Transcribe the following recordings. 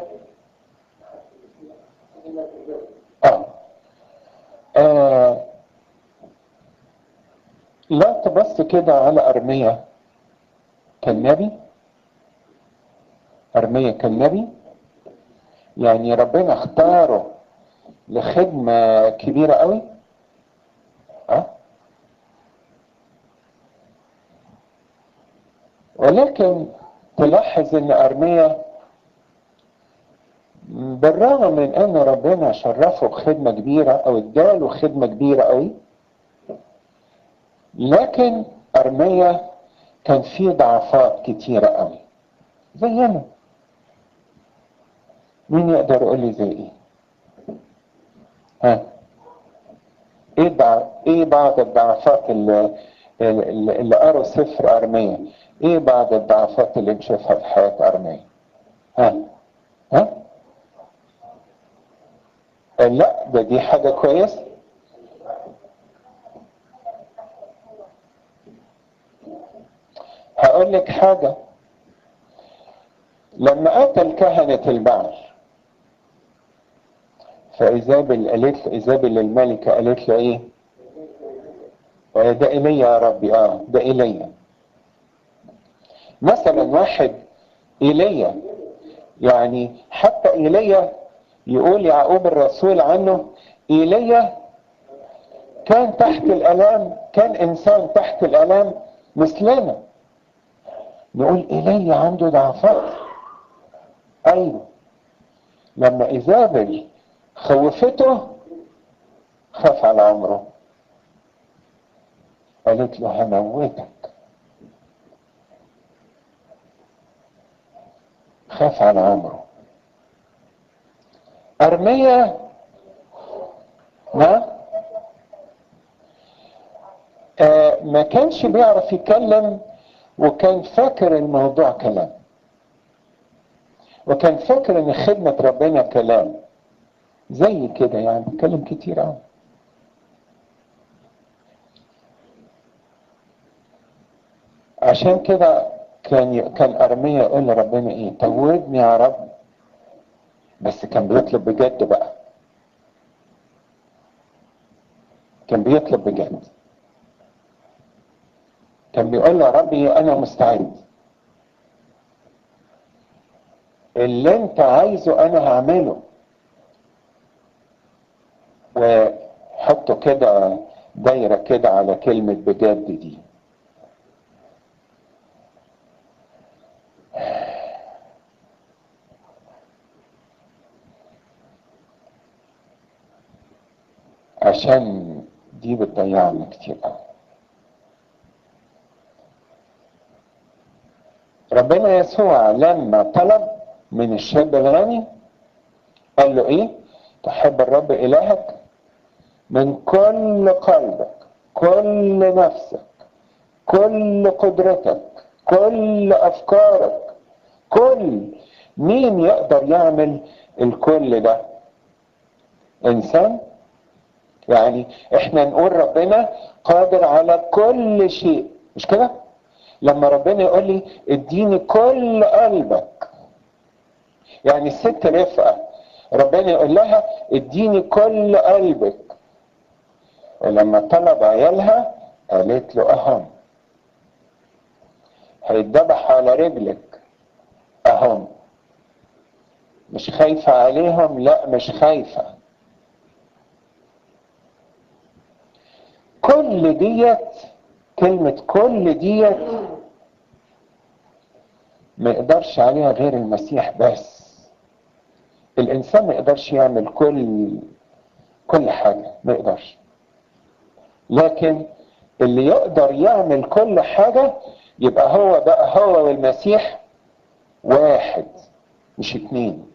آه. آه. لا تبص كده على أرمية كالنبي أرمية كالنبي يعني ربنا اختاره لخدمة كبيرة قوي أه؟ ولكن تلاحظ ان ارميا بالرغم من ان ربنا شرفه بخدمة كبيرة او اداله خدمة كبيرة قوي لكن ارميا كان فيه ضعفات كتيرة قوي زينا مين يقدر يقول لي زي ايه ها ايه دع... ايه بعض الضعفات اللي اللي, اللي قروا سفر ارميا ايه بعض الضعفات اللي نشوفها في حياة ارميا ها ها لا ده دي حاجة كويسة هقول لك حاجة لما قتل كهنة البعل فإيزابل قالت له إيزابل الملكة قالت له إيه؟ ده إلي يا ربي آه ده إلي مثلا واحد إلي يعني حتى إلي يقول يعقوب الرسول عنه إيليا كان تحت الألام كان إنسان تحت الألام مثلنا نقول إيليا عنده ضعفات أيوه لما إيزابل خوفته خاف على عمره قالت له هموتك خاف على عمره أرمية ما آه ما كانش بيعرف يتكلم وكان فاكر الموضوع كلام وكان فاكر ان خدمة ربنا كلام زي كده يعني بيتكلم كتير قوي عشان كده كان ي... كان ارميا يقول لربنا ايه توبني يا رب بس كان بيطلب بجد بقى كان بيطلب بجد كان بيقول له يا ربي انا مستعد اللي انت عايزه انا هعمله وحطوا كده دايرة كده على كلمة بجد دي عشان دي بتضيعنا كتير قوي ربنا يسوع لما طلب من الشاب الغني قال له ايه تحب الرب الهك من كل قلبك كل نفسك كل قدرتك كل افكارك كل مين يقدر يعمل الكل ده انسان يعني احنا نقول ربنا قادر على كل شيء مش كده لما ربنا يقول لي اديني كل قلبك يعني الست رفقه ربنا يقول لها اديني كل قلبك ولما طلب عيالها قالت له اهم هيتذبح على رجلك اهم مش خايفة عليهم لا مش خايفة كل ديت كلمة كل ديت ما يقدرش عليها غير المسيح بس الانسان ما يقدرش يعمل كل كل حاجة ما يقدرش لكن اللي يقدر يعمل كل حاجة يبقى هو بقى هو والمسيح واحد مش اتنين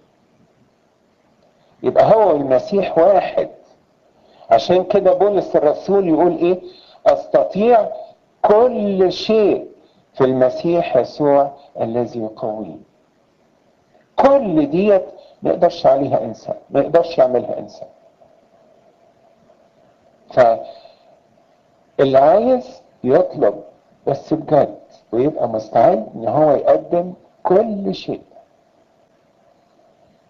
يبقى هو والمسيح واحد عشان كده بولس الرسول يقول ايه استطيع كل شيء في المسيح يسوع الذي يقويه كل ديت ما يقدرش عليها انسان ما يقدرش يعملها انسان فاللي عايز يطلب بس بجد ويبقى مستعد ان هو يقدم كل شيء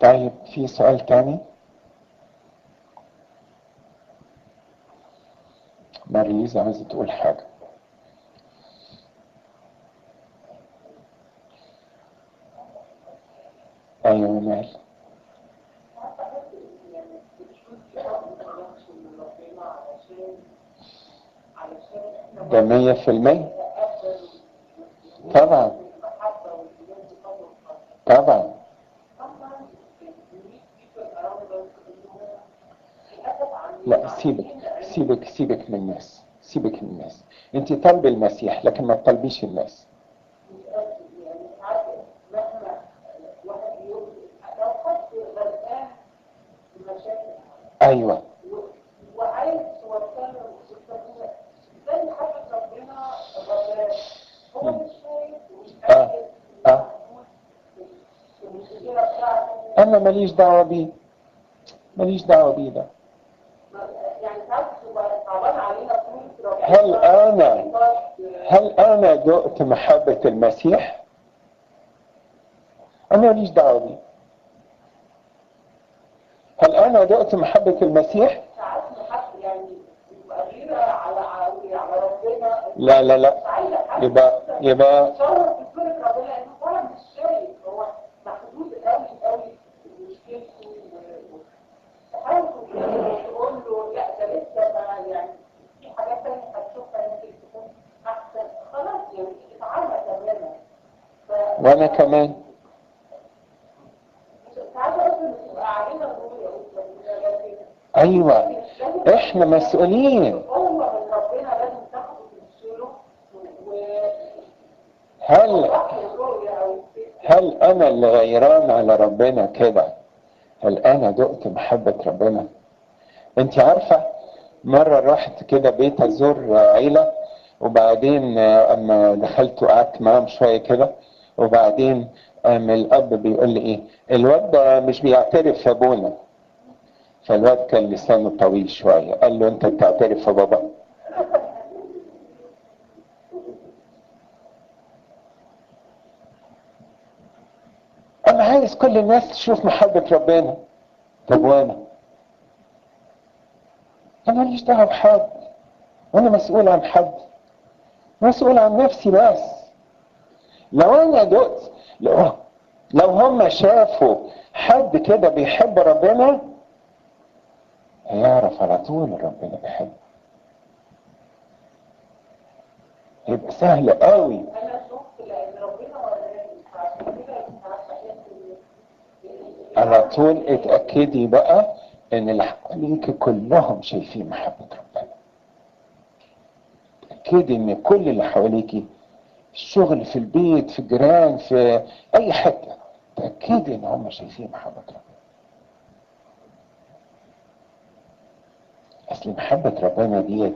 طيب في سؤال تاني ماريزا عايزة تقول حاجة أيوة مال ده مية في المية طبعا طبعا لا سيبك سيبك سيبك من الناس سيبك من الناس انت طالب المسيح لكن ما تطلبيش الناس ايوه وعايز توصله زي حاجة ربنا غفار هو مش شايف ومش اه عارف اه المشكلة بتاعته انا ماليش دعوه بيه ماليش دعوه بيه ده يعني ساعات تبقى صعبان علينا طول ربنا هل انا هل انا دقت محبه المسيح انا ماليش دعوه بيه هل انا دقت محبه المسيح ساعات محب يعني يبقى غيرة على على على ربنا لا لا لا مش عايزة حد يبقى يبقى تصور في صورة ربنا لأنه فعلا مش شايف هو محدود قوي قوي بمشكلته و- و- تحاول تقول له لا ده لسه ما يعني في حاجات تانية هتشوفها يمكن تكون أحسن خلاص يعني اتعامل تماما ف- وانا كمان ساعات اصلا بتبقى علينا دور يا أستاذ، لكن ايوه احنا مسؤولين قوة من ربنا لازم تاخده وتنشره و هل وضح الرؤية أو هل انا اللي غيران على ربنا كده هل انا دقت محبة ربنا انت عارفة مرة رحت كده بيت ازور عيلة وبعدين آه، اما دخلت وقعدت معاهم شوية كده وبعدين قام الاب بيقول لي ايه الواد ده مش بيعترف يا ابونا فالواد كان لسانه طويل شوية قال له انت بتعترف يا بابا انا عايز كل الناس تشوف محبة ربنا طب وانا انا ماليش دعوه بحد وانا مسؤول عن حد مسؤول عن نفسي بس لو انا دقت لو لو هم شافوا حد كده بيحب ربنا هيعرف على طول ربنا بيحبه يبقى سهل قوي أنا شفت لأن ربنا وراني فعشان كده ساعات بحس إن على طول اتأكدي بقى ان اللي حواليك كلهم شايفين محبة ربنا اتأكدي ان كل اللي حواليك الشغل في البيت في الجيران في اي حتة تأكدي ان هم شايفين محبة ربنا اصل محبة ربنا ديت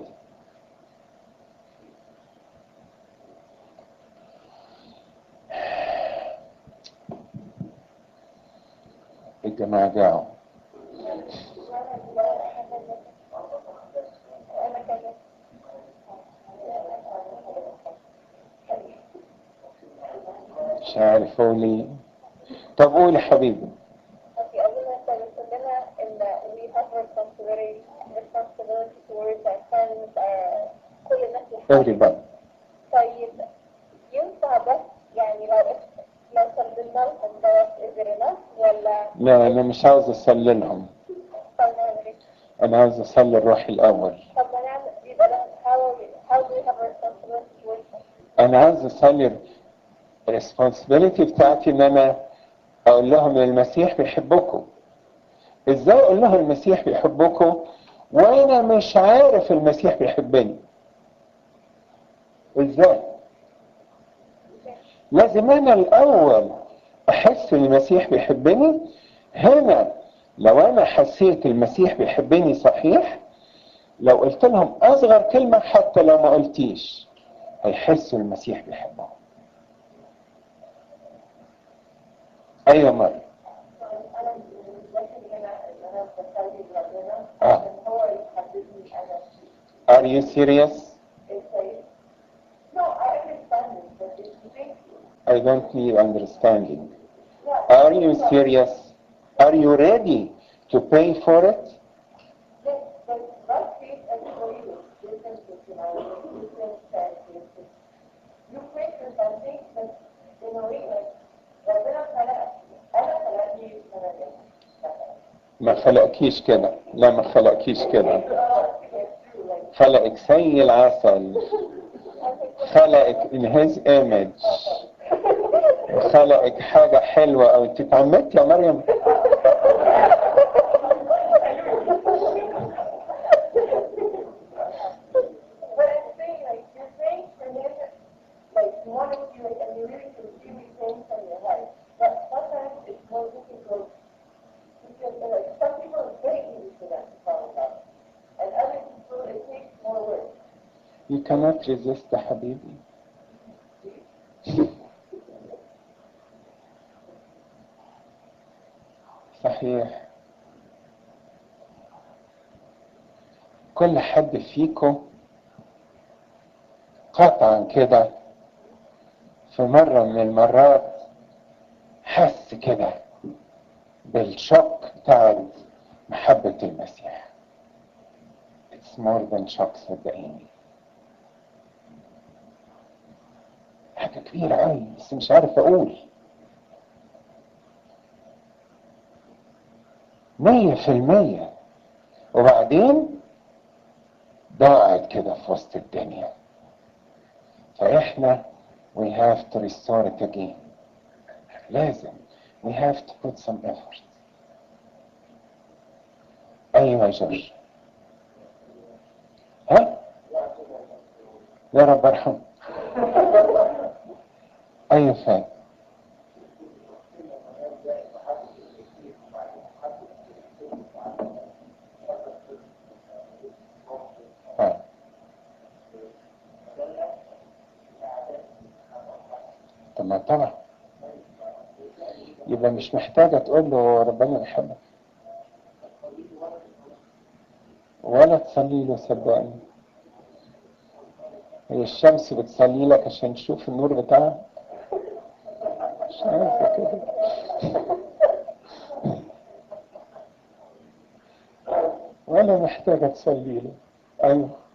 الجماعة جاعوا مش عارف اقول طب قول يا حبيبي Okay, I was going to say in that we have responsibility, responsibility towards our friends, our كل الناس اللي everybody طيب ينفع بس يعني لو لو سلمنا لهم دوت is it enough ولا لا انا مش عاوز اصلي لهم طب نعمل ايه؟ انا عاوز اصلي الروح الاول طب ما نعمل يبقى ده how how do we have responsibility towards them? انا عاوز اصلي الريسبونسبيلتي بتاعتي ان انا اقول لهم المسيح بيحبكم ازاي اقول لهم المسيح بيحبكم وانا مش عارف المسيح بيحبني ازاي لازم انا الاول احس ان المسيح بيحبني هنا لو انا حسيت المسيح بيحبني صحيح لو قلت لهم اصغر كلمة حتى لو ما قلتيش هيحسوا المسيح بيحبهم ايوه مرة أنا بالنسبة لي هنا إن أنا بصلي لربنا آه. إن هو يحببني أنا are you serious إزاي؟ No, I understand it, but it's thank you. I don't need understanding No, are you serious are you ready to pay for it Yes, but God creates us for you. Different personalities, different characteristics. You pray for something, but in a way, like, ربنا خلقك. أنا خلقني خلقك. ما خلقكيش كده لا ما خلقكيش كده خلقك زي العسل خلقك in his image خلقك حاجة حلوة أو أنت اتعمدت يا مريم But I'm saying, like, you're praying for him, like, you want to feel like, and you really can really praying from your heart. But sometimes it's more difficult because, like, some people are begging for them to follow God. And other people, it takes more work. You cannot resist يا حبيبي صحيح كل حد فيكم قطعا كده في مرة من المرات حس كده بالشوك بتاع محبة المسيح It's more than shock صدقيني حاجة كبيرة أوي بس مش عارف أقول مية في المية وبعدين ضاعت كده في وسط الدنيا فإحنا we have to restore it again لازم we have to put some effort أيوة يا جورج ها يا رب ارحمه أيوة فاهم آه. طب ما طبعا يبقى مش محتاجة تقول له ربنا يحبك ولا تصلي له صدقني هي الشمس بتصلي لك عشان تشوف النور بتاعها مش عارفة كده ولا محتاجة تصلي له أيوه